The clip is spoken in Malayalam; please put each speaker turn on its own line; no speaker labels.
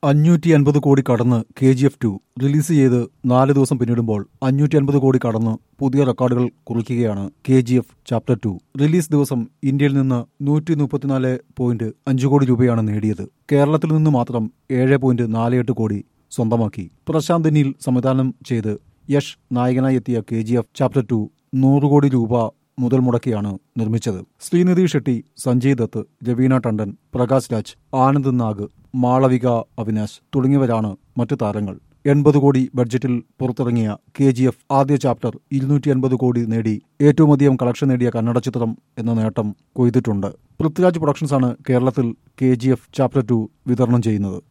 അഞ്ഞൂറ്റി അൻപത് കോടി കടന്ന് K G F two release ചെയ്ത് നാല് ദിവസം പിന്നിടുമ്പോൾ അഞ്ഞൂറ്റി അൻപത് കോടി കടന്ന് പുതിയ റെക്കോർഡുകൾ കുറിക്കുകയാണ് K G F chapter two release ദിവസം ഇന്ത്യയിൽ നിന്ന് നൂറ്റി മുപ്പത്തിനാല് പോയിന്റ് അഞ്ച് കോടി രൂപയാണ് നേടിയത് കേരളത്തിൽ നിന്ന് മാത്രം ഏഴ് പോയിന്റ് നാല് എട്ട് കോടി സ്വന്തമാക്കി പ്രശാന്ത് നീൽ സംവിധാനം ചെയ്ത് യഷ് നായകനായി എത്തിയ K G F chapter two നൂറ് കോടി രൂപ മുതൽ മുടക്കിയാണ് നിർമ്മിച്ചത് ശ്രീനിധി ഷെട്ടി സഞ്ജയ് ദത്ത് രവീന ടണ്ടൻ പ്രകാശ് രാജ് ആനന്ദ് നാഗ് മാളവിക അവിനാശ് തുടങ്ങിയവരാണ് മറ്റു താരങ്ങൾ എൺപത് കോടി ബഡ്ജറ്റിൽ പുറത്തിറങ്ങിയ കെ ജി എഫ് ആദ്യ ചാപ്റ്റർ ഇരുന്നൂറ്റി അൻപത് കോടി നേടി ഏറ്റവും അധികം കളക്ഷൻ നേടിയ കന്നഡ ചിത്രം എന്ന നേട്ടം കൊയ്തിട്ടുണ്ട് പൃഥ്വിരാജ് പ്രൊഡക്ഷൻസാണ് കേരളത്തിൽ K G F chapter two വിതരണം ചെയ്യുന്നത്